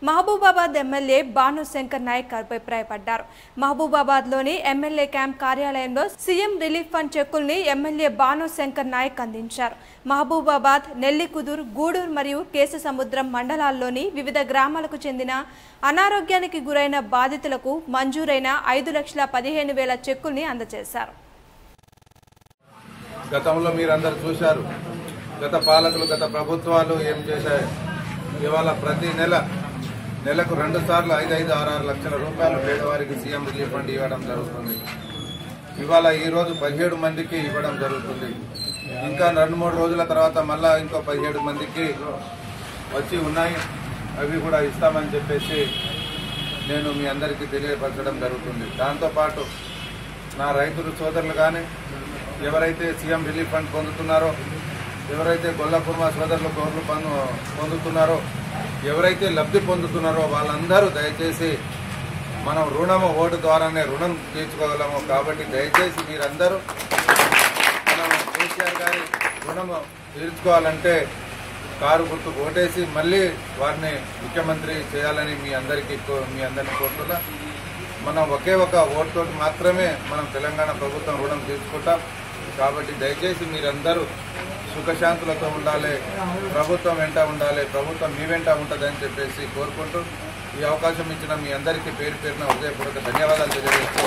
Mahabubabad MLA Bhanu Shankar Naik అభిప్రాయపడ్డారు మహబూబాబాద్లోని MLA camp కార్యాలయంలో సీఎం రిలీఫ్ ఫండ్ చెక్కుల్ని ఎమ్మెల్యే భాను శంకర్ నాయక్ అందించారు మహబూబాబాద్ నెల్లికుదురు గూడూరు మరియు కేశసముద్రం మండలాల్లోని వివిధ గ్రామాలకు చెందిన అనారోగ్యానికి గురైన బాధితులకు మంజూరైన ఐదు లక్షల పదిహేను వేల చెక్కుల్ని అందజేశారు గతంలో మీరందరూ చూశారు గత పాలకులు గత ప్రభుత్వాలు ఏం చేశాయి ఇవాళ ప్రతి నెల నెలకు రెండు సార్లు ఐదు ఐదు ఆరు ఆరు లక్షల రూపాయలు పేదవారికి సీఎం రిలీఫ్ ఫండ్ ఇవ్వడం జరుగుతుంది ఇవాళ ఈ రోజు పదిహేడు మందికి ఇవ్వడం జరుగుతుంది ఇంకా రెండు మూడు రోజుల తర్వాత మళ్ళా ఇంకో పదిహేడు మందికి వచ్చి ఉన్నాయి అవి కూడా ఇస్తామని చెప్పేసి నేను మీ అందరికీ తెలియపరచడం జరుగుతుంది దాంతోపాటు నా రైతులు సోదరులు కానీ ఎవరైతే సీఎం రిలీఫ్ ఫండ్ పొందుతున్నారో ఎవరైతే గొల్ల కుర్మా సోదరులు గోర్లు పన్ను పొందుతున్నారో ఎవరైతే లబ్ధి పొందుతున్నారో వాళ్ళందరూ దయచేసి మనం రుణము ఓటు ద్వారానే రుణం తీర్చుకోగలము కాబట్టి దయచేసి మీరందరూ మనం కేసీఆర్ గారి రుణం తీర్చుకోవాలంటే కారు గుర్తు ఓటేసి మళ్ళీ వారిని ముఖ్యమంత్రి చేయాలని మీ అందరికీ కో- మీ అందరిని కోరుతున్నా మనం ఒకే ఒక ఓటుతో మాత్రమే మనం తెలంగాణ ప్రభుత్వం రుణం తీసుకుంటాం కాబట్టి దయచేసి మీరందరూ సుఖశాంతులతో ఉండాలి ప్రభుత్వం వెంట ఉండాలి ప్రభుత్వం మీ వెంట ఉంటుందని చెప్పేసి కోరుకుంటూ ఈ అవకాశం ఇచ్చిన మీ అందరికీ పేరు పేరున హృదయపూర్వక ధన్యవాదాలు తెలియజేస్తూ